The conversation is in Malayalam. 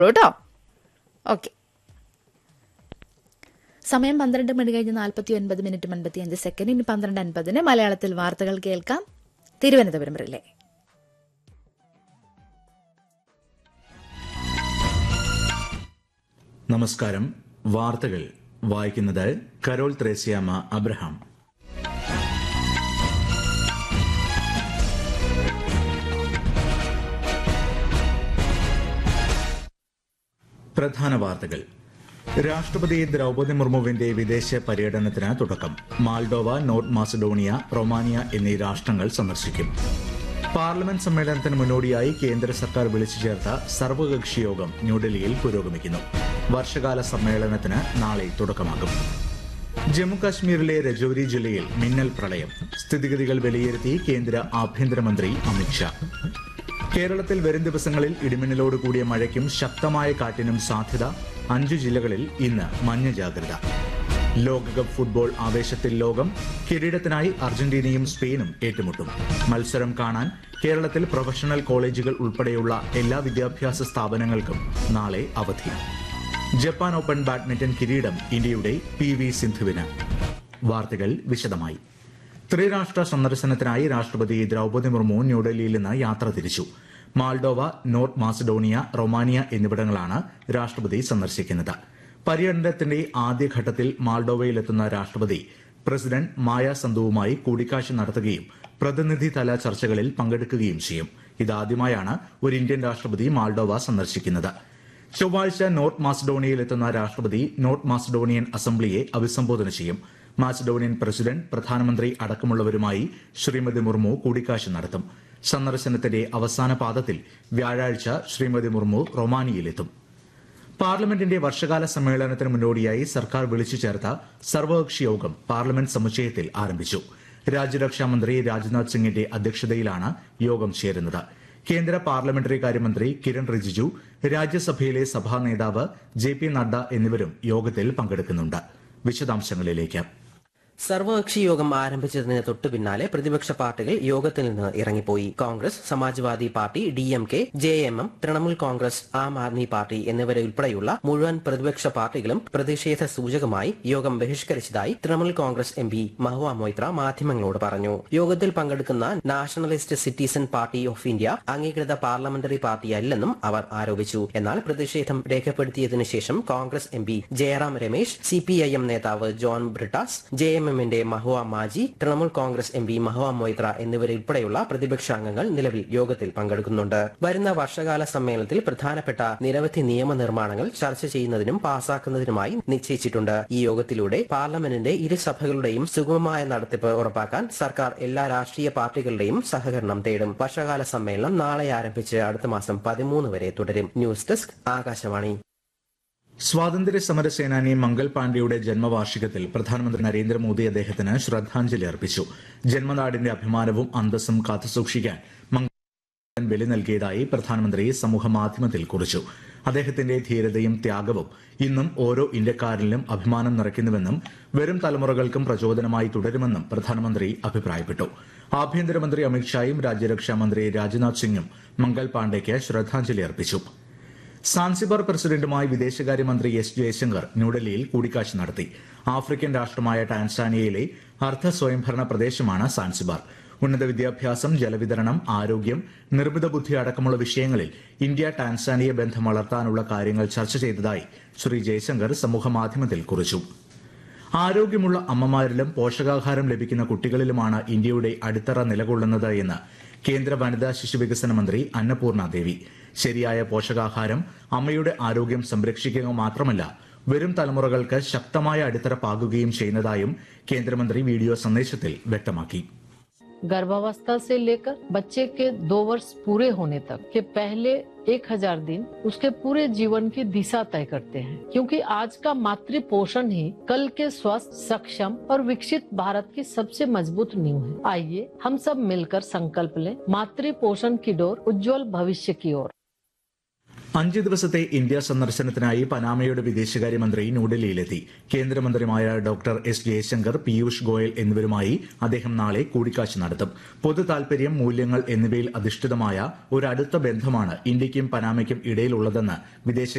കേട്ടോ ഓക്കെ സമയം പന്ത്രണ്ട് മണി കഴിഞ്ഞ് നാൽപ്പത്തി ഒൻപത് മിനിറ്റ് അൻപത്തി അഞ്ച് സെക്കൻഡ് ഇനി പന്ത്രണ്ട് അൻപതിന് മലയാളത്തിൽ വാർത്തകൾ കേൾക്കാം തിരുവനന്തപുരം റിലേ നമസ്കാരം വാർത്തകൾ വായിക്കുന്നത് കരോൾ ത്രേസ്യാമ അബ്രഹാം പ്രധാന വാർത്തകൾ രാഷ്ട്രപതി ദ്രൗപദി മുർമുവിന്റെ വിദേശ പര്യടനത്തിന് തുടക്കം മാൾഡോവ നോർത്ത് മാസഡോണിയ റൊമാനിയ എന്നീ രാഷ്ട്രങ്ങൾ സന്ദർശിക്കും പാർലമെന്റ് സമ്മേളനത്തിന് മുന്നോടിയായി കേന്ദ്ര സർക്കാർ വിളിച്ചു ചേർത്ത സർവകക്ഷി യോഗം ന്യൂഡൽഹിയിൽ പുരോഗമിക്കുന്നു വർഷകാല സമ്മേളനത്തിന് നാളെ തുടക്കമാകും ജമ്മുകാശ്മീരിലെ രജൌരി ജില്ലയിൽ മിന്നൽ പ്രളയം സ്ഥിതിഗതികൾ വിലയിരുത്തി കേന്ദ്ര ആഭ്യന്തരമന്ത്രി അമിത്ഷാ കേരളത്തിൽ വരും ദിവസങ്ങളിൽ ഇടിമിന്നലോട് കൂടിയ മഴയ്ക്കും ശക്തമായ കാറ്റിനും സാധ്യത അഞ്ചു ജില്ലകളിൽ ഇന്ന് മഞ്ഞ ജാഗ്രത ലോകകപ്പ് ഫുട്ബോൾ ആവേശത്തിൽ ലോകം കിരീടത്തിനായി അർജന്റീനയും സ്പെയിനും ഏറ്റുമുട്ടും മത്സരം കാണാൻ കേരളത്തിൽ പ്രൊഫഷണൽ കോളേജുകൾ ഉൾപ്പെടെയുള്ള എല്ലാ വിദ്യാഭ്യാസ സ്ഥാപനങ്ങൾക്കും നാളെ അവധി ജപ്പാൻ ഓപ്പൺ ബാഡ്മിന്റൺ കിരീടം ഇന്ത്യയുടെ പി വി സിന്ധുവിന് വാർത്തകൾ വിശദമായി ത്രിരാഷ്ട്ര സന്ദർശനത്തിനായി രാഷ്ട്രപതി ദ്രൗപദി മുർമു ന്യൂഡൽഹിയിൽ നിന്ന് യാത്ര തിരിച്ചു മാൾഡോവ നോർത്ത് മാസഡോണിയ റൊമാനിയ എന്നിവിടങ്ങളാണ് രാഷ്ട്രപതി സന്ദർശിക്കുന്നത് പര്യടനത്തിന്റെ ആദ്യഘട്ടത്തിൽ മാൾഡോവയിലെത്തുന്ന രാഷ്ട്രപതി പ്രസിഡന്റ് മായ സന്ധുവുമായി കൂടിക്കാഴ്ച നടത്തുകയും പ്രതിനിധിതല ചർച്ചകളിൽ പങ്കെടുക്കുകയും ചെയ്യും ഇതാദ്യമായാണ് ഒരു ഇന്ത്യൻ രാഷ്ട്രപതി മാൾഡോവ സന്ദർശിക്കുന്നത് ചൊവ്വാഴ്ച നോർത്ത് മാസഡോണിയയിലെത്തുന്ന രാഷ്ട്രപതി നോർത്ത് മാസഡോണിയൻ അസംബ്ലിയെ അഭിസംബോധന ചെയ്യും മാസഡോണിയൻ പ്രസിഡന്റ് പ്രധാനമന്ത്രി അടക്കമുള്ളവരുമായി ശ്രീമതി മുർമു കൂടിക്കാഴ്ച നടത്തും സന്ദർശനത്തിന്റെ അവസാന പാദത്തിൽ വ്യാഴാഴ്ച ശ്രീമതി മുർമു റൊമാനിയയിലെത്തും പാർലമെന്റിന്റെ വർഷകാല സമ്മേളനത്തിന് മുന്നോടിയായി സർക്കാർ വിളിച്ചു ചേർത്ത സർവകക്ഷി യോഗം പാർലമെന്റ് സമുച്ചയത്തിൽ ആരംഭിച്ചു രാജ്യരക്ഷാ മന്ത്രി രാജ്നാഥ് സിംഗിന്റെ അധ്യക്ഷതയിലാണ് യോഗം ചേരുന്നത് കേന്ദ്ര പാർലമെന്ററി കാര്യമന്ത്രി കിരൺ റിജിജു രാജ്യസഭയിലെ സഭാ നേതാവ് ജെ പി നഡ്ഡ എന്നിവരും യോഗത്തിൽ പങ്കെടുക്കുന്നുണ്ട് വിശദാംശങ്ങളിലേക്ക് സർവകക്ഷി യോഗം ആരംഭിച്ചതിന് തൊട്ടു പിന്നാലെ പ്രതിപക്ഷ പാർട്ടികൾ യോഗത്തിൽ നിന്ന് ഇറങ്ങിപ്പോയി Congress Samajwadi Party D M K J M M Trinamool Congress Aam Aadmi Party എന്നിവരെ ഉൾപ്പെടെയുള്ള മുഴുവൻ പ്രതിപക്ഷ പാർട്ടികളും പ്രതിഷേധ സൂചകമായി യോഗം ബഹിഷ്കരിച്ചതായി തൃണമൂൽ കോൺഗ്രസ് എം പി മഹുവ മൊയ്ത്ര മാധ്യമങ്ങളോട് പറഞ്ഞു യോഗത്തിൽ പങ്കെടുക്കുന്ന Nationalist Citizen Party of India അംഗീകൃത പാർലമെന്ററി പാർട്ടിയല്ലെന്നും അവർ ആരോപിച്ചു എന്നാൽ പ്രതിഷേധം രേഖപ്പെടുത്തിയതിനു ശേഷം Congress M P Jairam Ramesh C P I M നേതാവ് ജോൺ ബ്രിട്ടാസ് ജെ എം എമ്മിന്റെ മഹുവ മാജി തൃണമൂൽ കോൺഗ്രസ് എം പി മഹുവ മൊയ്ത്ര എന്നിവരുൾപ്പെടെയുള്ള പ്രതിപക്ഷ അംഗങ്ങൾ നിലവിൽ യോഗത്തിൽ പങ്കെടുക്കുന്നുണ്ട് വരുന്ന വർഷകാല സമ്മേളനത്തിൽ പ്രധാനപ്പെട്ട നിരവധി നിയമനിർമ്മാണങ്ങൾ ചർച്ച ചെയ്യുന്നതിനും പാസാക്കുന്നതിനുമായി നിശ്ചയിച്ചിട്ടുണ്ട് ഈ യോഗത്തിലൂടെ പാർലമെന്റിന്റെ ഇരുസഭകളുടെയും സുഗമമായ നടത്തിപ്പ് ഉറപ്പാക്കാൻ സർക്കാർ എല്ലാ രാഷ്ട്രീയ പാർട്ടികളുടെയും സഹകരണം തേടും വർഷകാല സമ്മേളനം നാളെ ആരംഭിച്ച് അടുത്ത മാസം പതിമൂന്ന് വരെ തുടരും ന്യൂസ് ഡെസ്ക് ആകാശവാണി സ്വാതന്ത്ര്യ സമര സേനാനി മംഗൾ പാണ്ഡെയുടെ ജന്മവാർഷികത്തിൽ പ്രധാനമന്ത്രി നരേന്ദ്രമോദി അദ്ദേഹത്തിന് ശ്രദ്ധാഞ്ജലി അർപ്പിച്ചു ജന്മനാടിന്റെ അഭിമാനവും അന്തസ്സും കാത്തുസൂക്ഷിക്കാൻ മംഗൾ ബലി നൽകിയതായി പ്രധാനമന്ത്രി സമൂഹമാധ്യമത്തിൽ കുറിച്ചു അദ്ദേഹത്തിന്റെ ധീരതയും ത്യാഗവും ഇന്നും ഓരോ ഇന്ത്യക്കാരനിലും അഭിമാനം നിറയ്ക്കുന്നുവെന്നും വരും തലമുറകൾക്കും പ്രചോദനമായി തുടരുമെന്നും പ്രധാനമന്ത്രി അഭിപ്രായപ്പെട്ടു ആഭ്യന്തരമന്ത്രി അമിത്ഷായും രാജ്യരക്ഷാ മന്ത്രി രാജ്നാഥ് സിംഗും മംഗൾ പാണ്ഡെയ്ക്ക് ശ്രദ്ധാഞ്ജലി അർപ്പിച്ചു സാൻസിബാർ പ്രസിഡന്റുമായി വിദേശകാര്യമന്ത്രി എസ് ജയശങ്കർ ന്യൂഡൽഹിയിൽ കൂടിക്കാഴ്ച നടത്തി ആഫ്രിക്കൻ രാഷ്ട്രമായ ടാൻസാനിയയിലെ അർദ്ധ സ്വയംഭരണ പ്രദേശമാണ് സാൻസിബാർ ഉന്നത വിദ്യാഭ്യാസം ജലവിതരണം ആരോഗ്യം നിർമ്മിത ബുദ്ധി അടക്കമുള്ള വിഷയങ്ങളിൽ ഇന്ത്യ ടാൻസാനിയ ബന്ധം വളർത്താനുള്ള കാര്യങ്ങൾ ചർച്ച ചെയ്തതായി ശ്രീ ജയശങ്കർ സമൂഹമാധ്യമത്തിൽ കുറിച്ചു ആരോഗ്യമുള്ള അമ്മമാരിലും പോഷകാഹാരം ലഭിക്കുന്ന കുട്ടികളിലുമാണ് ഇന്ത്യയുടെ അടിത്തറ നിലകൊള്ളുന്നത് എന്ന് കേന്ദ്ര വനിതാ ശിശുവികസന മന്ത്രി അന്നപൂർണ ദേവി ശരിയായ പോഷകാഹാരം അമ്മയുടെ ആരോഗ്യം സംരക്ഷിക്കുക മാത്രമല്ല വരും തലമുറകൾക്ക് ശക്തമായ അടിത്തറ പാകുകയും ചെയ്യുന്നതായും കേന്ദ്രമന്ത്രി വീഡിയോ സന്ദേശത്തിൽ വ്യക്തമാക്കി गर्भावस्था से लेकर बच्चे के दो वर्ष पूरे होने तक के पहले एक हजार दिन उसके पूरे जीवन की दिशा तय करते हैं क्योंकि आज का मातृ पोषण ही कल के स्वस्थ सक्षम और विकसित भारत की सबसे मजबूत नींव है आइए हम सब मिलकर संकल्प लें मातृ पोषण की डोर उज्जवल भविष्य की ओर അഞ്ച് ദിവസത്തെ ഇന്ത്യ സന്ദർശനത്തിനായി പനാമയുടെ വിദേശകാര്യമന്ത്രി ന്യൂഡൽഹിയിലെത്തി കേന്ദ്രമന്ത്രിമാരായ ഡോക്ടർ എസ് ജയശങ്കർ പീയൂഷ് ഗോയൽ എന്നിവരുമായി അദ്ദേഹം നാളെ കൂടിക്കാഴ്ച നടത്തും പൊതു താൽപര്യം മൂല്യങ്ങൾ എന്നിവയിൽ അധിഷ്ഠിതമായ ഒരു അടുത്ത ബന്ധമാണ് ഇന്ത്യയ്ക്കും പനാമയ്ക്കും ഇടയിലുള്ളതെന്ന് വിദേശ